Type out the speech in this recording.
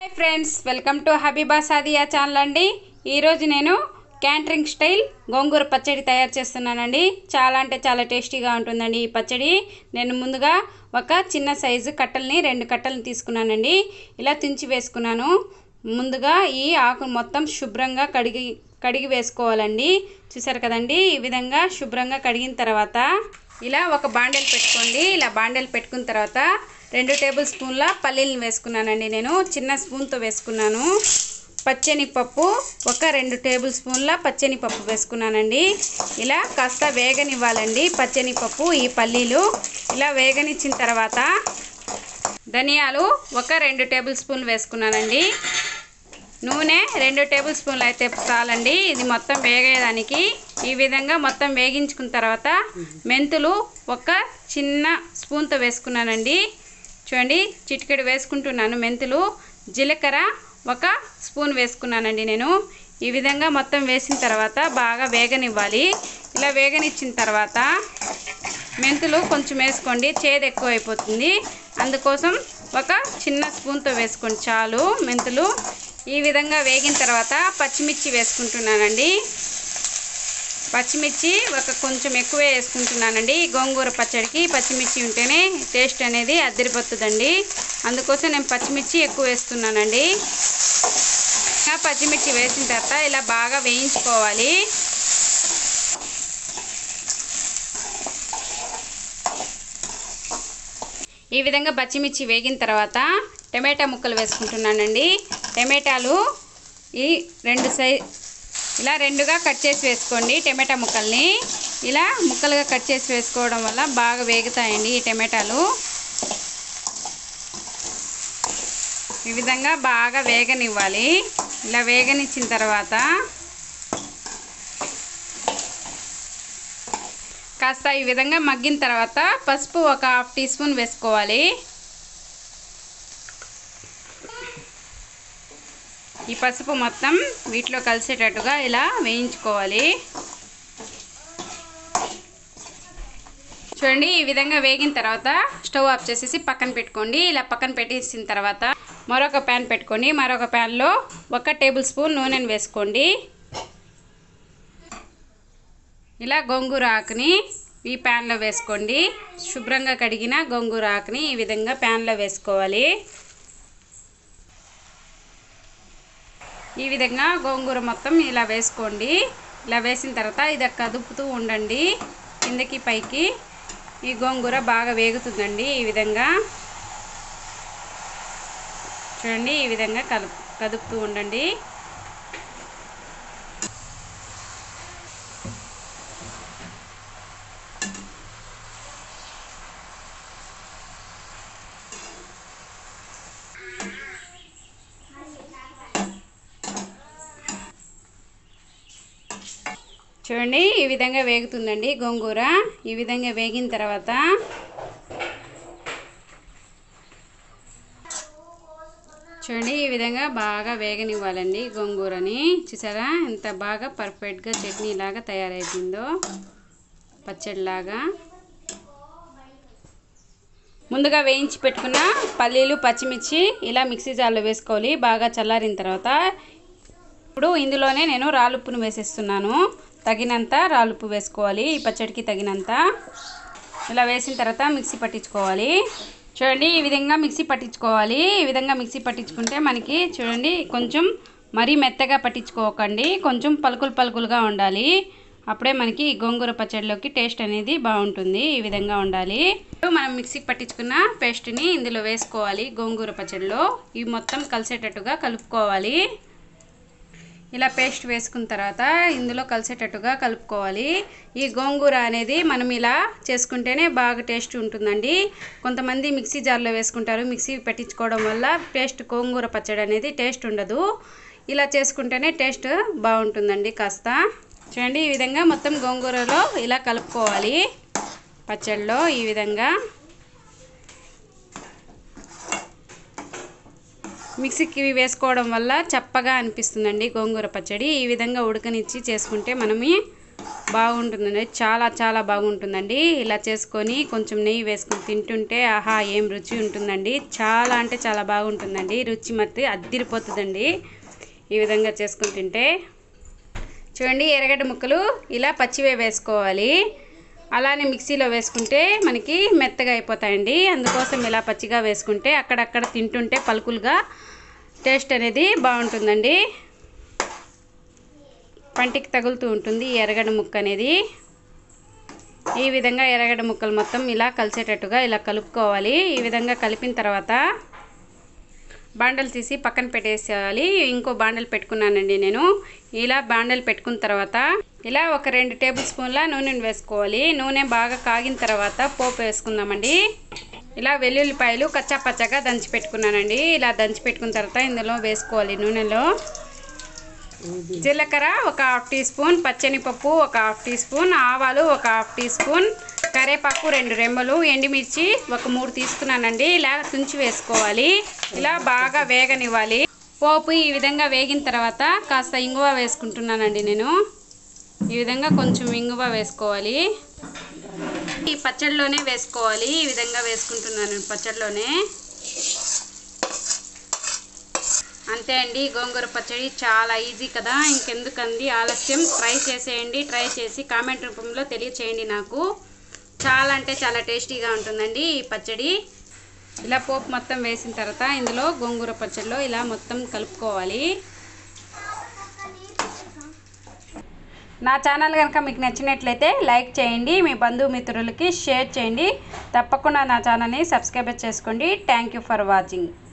hi friends welcome to Habiba Sadia channel అండి ఈరోజు నేను క్యాంటరింగ్ స్టైల్ గోంగూర పచ్చడి తయారు చేస్తున్నానండి చాలా అంటే చాలా టేస్టీగా ఉంటుందండి ఈ పచ్చడి నేను ముందుగా ఒక చిన్న సైజు కట్టల్ని రెండు కట్టల్ని తీసుకున్నానండి ఇలా తుంచి వేసుకున్నాను ముందుగా ఈ ఆకు మొత్తం శుభ్రంగా కడిగి కడిగి వేసుకోవాలండి చూసారు కదండి ఈ విధంగా శుభ్రంగా కడిగిన తర్వాత ఇలా ఒక బాండెల్ పెట్టుకోండి ఇలా బాండెల్ పెట్టుకున్న తర్వాత రెండు టేబుల్ స్పూన్ల పల్లీలను వేసుకున్నానండి నేను చిన్న స్పూన్తో వేసుకున్నాను పచ్చని పప్పు ఒక రెండు టేబుల్ స్పూన్ల పచ్చని పప్పు వేసుకున్నానండి ఇలా కాస్త వేగనివ్వాలండి పచ్చని పప్పు ఈ పల్లీలు ఇలా వేగనిచ్చిన తర్వాత ధనియాలు ఒక రెండు టేబుల్ స్పూన్లు వేసుకున్నానండి నూనె రెండు టేబుల్ స్పూన్లు అయితే చాలండి ఇది మొత్తం వేగేదానికి ఈ విధంగా మొత్తం వేగించుకున్న తర్వాత మెంతులు ఒక చిన్న స్పూన్తో వేసుకున్నానండి చూడండి చిటికెడు వేసుకుంటున్నాను మెంతులు జీలకర్ర ఒక స్పూన్ వేసుకున్నానండి నేను ఈ విధంగా మొత్తం వేసిన తర్వాత బాగా వేగనివ్వాలి ఇలా వేగనిచ్చిన తర్వాత మెంతులు కొంచెం వేసుకోండి చేదు ఎక్కువ అయిపోతుంది అందుకోసం ఒక చిన్న స్పూన్తో వేసుకోండి చాలు మెంతులు ఈ విధంగా వేగిన తర్వాత పచ్చిమిర్చి వేసుకుంటున్నానండి పచ్చిమిర్చి ఒక కొంచెం ఎక్కువే వేసుకుంటున్నానండి గోంగూర పచ్చడికి పచ్చిమిర్చి ఉంటేనే టేస్ట్ అనేది అద్దరిపోతుందండి అందుకోసం నేను పచ్చిమిర్చి ఎక్కువ వేస్తున్నానండి ఇంకా పచ్చిమిర్చి వేసిన తర్వాత ఇలా బాగా వేయించుకోవాలి ఈ విధంగా పచ్చిమిర్చి వేగిన తర్వాత టమాటా ముక్కలు వేసుకుంటున్నానండి టమాటాలు ఈ రెండు సై ఇలా రెండుగా కట్ చేసి వేసుకోండి టమాటా ముక్కల్ని ఇలా ముక్కలుగా కట్ చేసి వేసుకోవడం వల్ల బాగా వేగుతాయండి ఈ టమాటాలు ఈ విధంగా బాగా వేగనివ్వాలి ఇలా వేగనిచ్చిన తర్వాత కాస్త ఈ విధంగా మగ్గిన తర్వాత పసుపు ఒక హాఫ్ టీ స్పూన్ వేసుకోవాలి ఈ పసుపు మొత్తం వీటిలో కలిసేటట్టుగా ఇలా వేయించుకోవాలి చూడండి ఈ విధంగా వేగిన తర్వాత స్టవ్ ఆఫ్ చేసేసి పక్కన పెట్టుకోండి ఇలా పక్కన పెట్టేసిన తర్వాత మరొక ప్యాన్ పెట్టుకొని మరొక ప్యాన్లో ఒక టేబుల్ స్పూన్ నూనెను వేసుకోండి ఇలా గోంగూర ఆకుని ఈ ప్యాన్లో వేసుకోండి శుభ్రంగా కడిగిన గోంగూర ఆకుని ఈ విధంగా ప్యాన్లో వేసుకోవాలి ఈ విధంగా గోంగూర మొత్తం ఇలా వేసుకోండి ఇలా వేసిన తర్వాత ఇది కదుపుతూ ఉండండి కిందకి పైకి ఈ గోంగూర బాగా వేగుతుందండి ఈ విధంగా చూడండి ఈ విధంగా కదుపు కదుపుతూ ఉండండి చూడండి ఈ విధంగా వేగుతుందండి గోంగూర ఈ విధంగా వేగిన తర్వాత చూడండి ఈ విధంగా బాగా వేగనివ్వాలండి గోంగూరని చూసారా ఎంత బాగా పర్ఫెక్ట్గా చట్నీ లాగా తయారైతుందో పచ్చడిలాగా ముందుగా వేయించి పెట్టుకున్న పల్లీలు పచ్చిమిర్చి ఇలా మిక్సీ జార్లో వేసుకోవాలి బాగా చల్లారిన తర్వాత ఇప్పుడు ఇందులోనే నేను రాలుప్పును వేసేస్తున్నాను తగినంత రాలుప్పు వేసుకోవాలి ఈ పచ్చడికి తగినంత ఇలా వేసిన తర్వాత మిక్సీ పట్టించుకోవాలి చూడండి ఈ విధంగా మిక్సీ పట్టించుకోవాలి ఈ విధంగా మిక్సీ పట్టించుకుంటే మనకి చూడండి కొంచెం మరీ మెత్తగా పట్టించుకోకండి కొంచెం పలుకులు పలుకులుగా ఉండాలి అప్పుడే మనకి ఈ గోంగూర పచ్చడిలోకి టేస్ట్ అనేది బాగుంటుంది ఈ విధంగా ఉండాలి మనం మిక్సీకి పట్టించుకున్న పేస్ట్ని ఇందులో వేసుకోవాలి గోంగూర పచ్చడిలో ఇవి మొత్తం కలిసేటట్టుగా కలుపుకోవాలి ఇలా పేస్ట్ వేసుకున్న తర్వాత ఇందులో కలిసేటట్టుగా కలుపుకోవాలి ఈ గోంగూర అనేది మనం ఇలా చేసుకుంటేనే బాగా టేస్ట్ ఉంటుందండి కొంతమంది మిక్సీ జార్లో వేసుకుంటారు మిక్సీ పెట్టించుకోవడం వల్ల టేస్ట్ గోంగూర పచ్చడి అనేది టేస్ట్ ఉండదు ఇలా చేసుకుంటేనే టేస్ట్ బాగుంటుందండి కాస్త చూడండి ఈ విధంగా మొత్తం గోంగూరలో ఇలా కలుపుకోవాలి పచ్చడిలో ఈ విధంగా మిక్సీకి వేసుకోవడం వల్ల చప్పగా అనిపిస్తుందండి గోంగూర పచ్చడి ఈ విధంగా ఉడకనిచ్చి చేసుకుంటే మనమి బాగుంటుందండి చాలా చాలా బాగుంటుందండి ఇలా చేసుకొని కొంచెం నెయ్యి వేసుకొని తింటుంటే ఆహా ఏం రుచి ఉంటుందండి చాలా అంటే చాలా బాగుంటుందండి రుచి మత్తి అద్దిరిపోతుందండి ఈ విధంగా చేసుకొని తింటే చూడండి ఎర్రగడ్డ ముక్కలు ఇలా పచ్చివే వేసుకోవాలి అలానే మిక్సీలో వేసుకుంటే మనకి మెత్తగా అయిపోతాయండి అందుకోసం ఇలా పచ్చిగా వేసుకుంటే అక్కడక్కడ తింటుంటే పలుకులుగా టేస్ట్ అనేది బాగుంటుందండి పంటికి తగులుతూ ఉంటుంది ఈ ఎర్రగడ్డ ముక్క అనేది ఈ విధంగా ఎర్రగడ్డ ముక్కలు మొత్తం ఇలా కలిసేటట్టుగా ఇలా కలుపుకోవాలి ఈ విధంగా కలిపిన తర్వాత బాండలు తీసి పక్కన పెట్టేసేయాలి ఇంకో బాండలు పెట్టుకున్నానండి నేను ఇలా బాండలు పెట్టుకున్న తర్వాత ఇలా ఒక రెండు టేబుల్ స్పూన్ల నూనెను వేసుకోవాలి నూనె బాగా కాగిన తర్వాత పోపు వేసుకుందామండి ఇలా వెల్లుల్లిపాయలు కచ్చా పచ్చగా దంచి పెట్టుకున్నానండి ఇలా దంచి పెట్టుకున్న తర్వాత ఇందులో వేసుకోవాలి నూనెలో జీలకర్ర ఒక హాఫ్ టీ స్పూన్ పచ్చనిపప్పు ఒక హాఫ్ టీ స్పూన్ ఆవాలు ఒక హాఫ్ టీ స్పూన్ కరేపాకు రెండు రెమ్మలు ఎండుమిర్చి ఒక మూడు తీసుకున్నానండి ఇలా తుంచి వేసుకోవాలి ఇలా బాగా వేగనివ్వాలి పోపు ఈ విధంగా వేగిన తర్వాత కాస్త ఇంగువ వేసుకుంటున్నానండి నేను ఈ విధంగా కొంచెం ఇంగువ వేసుకోవాలి ఈ పచ్చడిలోనే వేసుకోవాలి ఈ విధంగా వేసుకుంటున్నాను పచ్చడిలోనే అంతే అండి గోంగూర పచ్చడి చాలా ఈజీ కదా ఇంకెందుకండి ఆలస్యం ట్రై చేసేయండి ట్రై చేసి కామెంట్ రూపంలో తెలియచేయండి నాకు చాలా అంటే చాలా టేస్టీగా ఉంటుందండి ఈ పచ్చడి ఇలా పోపు మొత్తం వేసిన తర్వాత ఇందులో గోంగూర పచ్చడిలో ఇలా మొత్తం కలుపుకోవాలి నా ఛానల్ కనుక మీకు నచ్చినట్లయితే లైక్ చేయండి మీ బంధుమిత్రులకి షేర్ చేయండి తప్పకుండా నా ఛానల్ని సబ్స్క్రైబ్ చేసుకోండి థ్యాంక్ యూ ఫర్ వాచింగ్